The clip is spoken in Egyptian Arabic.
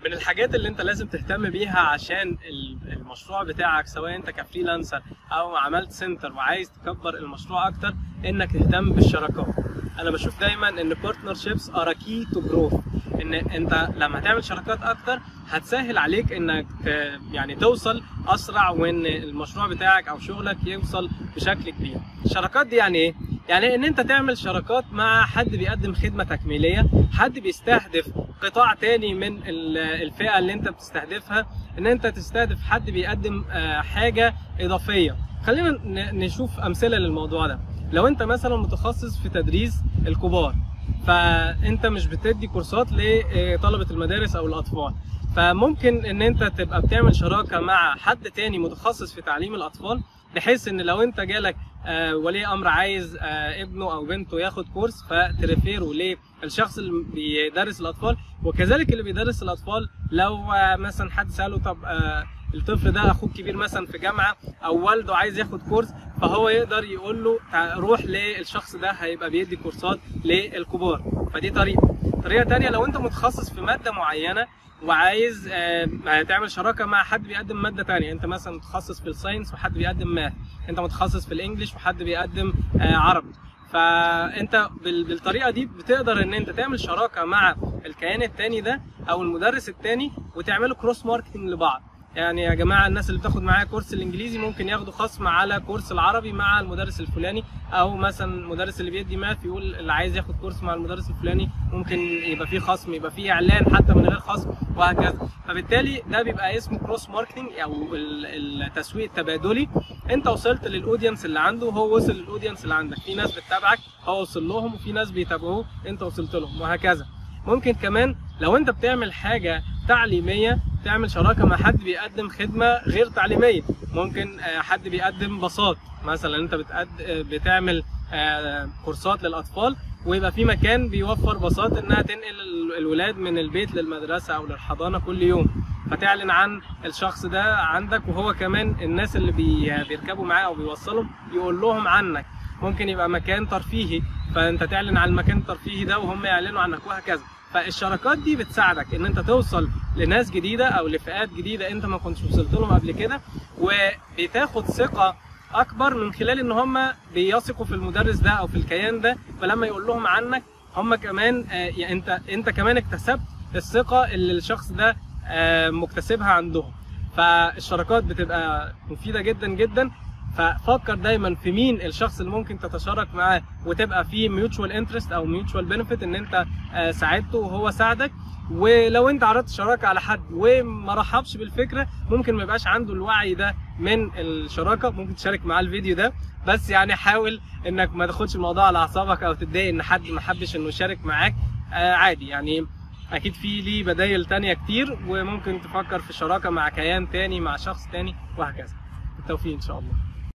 من الحاجات اللي انت لازم تهتم بيها عشان المشروع بتاعك سواء انت كفريلانسر او عملت سنتر وعايز تكبر المشروع اكتر انك تهتم بالشراكات انا بشوف دايما ان partnerships are a key to growth ان انت لما تعمل شراكات اكتر هتسهل عليك انك يعني توصل اسرع وان المشروع بتاعك او شغلك يوصل بشكل كبير الشراكات دي يعني ايه يعني ان انت تعمل شراكات مع حد بيقدم خدمه تكميليه حد بيستهدف قطاع تاني من الفئه اللي انت بتستهدفها ان انت تستهدف حد بيقدم حاجه اضافيه خلينا نشوف امثله للموضوع ده لو انت مثلا متخصص في تدريس الكبار فانت مش بتدي كورسات لطلبه المدارس او الاطفال فممكن ان انت تبقى بتعمل شراكه مع حد تاني متخصص في تعليم الاطفال بحيث ان لو انت جالك آه ولي امر عايز آه ابنه او بنته ياخد كورس فتريفيره للشخص اللي بيدرس الاطفال وكذلك اللي بيدرس الاطفال لو آه مثلا حد ساله طب الطفل ده اخوه كبير مثلا في جامعه او والده عايز ياخد كورس فهو يقدر يقول له روح للشخص ده هيبقى بيدي كورسات للكبار فدي طريقه طريقه تانية لو انت متخصص في ماده معينه وعايز تعمل شراكه مع حد بيقدم ماده تانية انت مثلا متخصص في الساينس وحد بيقدم ماث انت متخصص في الانجليش وحد بيقدم عربي فانت بالطريقه دي بتقدر ان انت تعمل شراكه مع الكيان التاني ده او المدرس التاني وتعملوا كروس ماركتنج لبعض يعني يا جماعه الناس اللي بتاخد معايا كورس الانجليزي ممكن ياخدوا خصم على كورس العربي مع المدرس الفلاني او مثلا المدرس اللي بيدي ماث يقول اللي عايز ياخد كورس مع المدرس الفلاني ممكن يبقى فيه خصم يبقى فيه اعلان حتى من غير خصم وهكذا فبالتالي ده بيبقى اسمه كروس ماركتنج او التسويق التبادلي انت وصلت للاودينس اللي عنده وهو وصل للاودينس اللي عندك في ناس بتتابعك هو وصل لهم وفي ناس بيتابعوه انت وصلت لهم وهكذا ممكن كمان لو انت بتعمل حاجه تعليميه تعمل شراكه مع حد بيقدم خدمه غير تعليميه ممكن حد بيقدم باصات مثلا انت بتقد... بتعمل كورسات للاطفال ويبقى في مكان بيوفر باصات انها تنقل الولاد من البيت للمدرسه او للحضانه كل يوم فتعلن عن الشخص ده عندك وهو كمان الناس اللي بي... بيركبوا معاه او بيوصلهم يقول لهم عنك ممكن يبقى مكان ترفيهي فانت تعلن عن المكان الترفيهي ده وهم يعلنوا عنك وهكذا فالشراكات دي بتساعدك ان انت توصل لناس جديده او لفئات جديده انت ما كنتش وصلت لهم قبل كده وبتاخد ثقه اكبر من خلال ان هم بيثقوا في المدرس ده او في الكيان ده فلما يقول لهم عنك هم كمان آه يعني انت انت كمان اكتسبت الثقه اللي الشخص ده آه مكتسبها عندهم فالشراكات بتبقى مفيده جدا جدا ففكر دايما في مين الشخص اللي ممكن تتشارك معاه وتبقى فيه ميوتشوال انترست او ميوتشوال بنفيت ان انت ساعدته وهو ساعدك ولو انت عرضت شراكه على حد وما رحبش بالفكره ممكن ما يبقاش عنده الوعي ده من الشراكه ممكن تشارك معاه الفيديو ده بس يعني حاول انك ما تاخدش الموضوع على اعصابك او تتضايق ان حد ما حبش انه يشارك معاك آه عادي يعني اكيد في ليه بدايل تانية كتير وممكن تفكر في شراكه مع كيان تاني مع شخص تاني وهكذا بالتوفيق ان شاء الله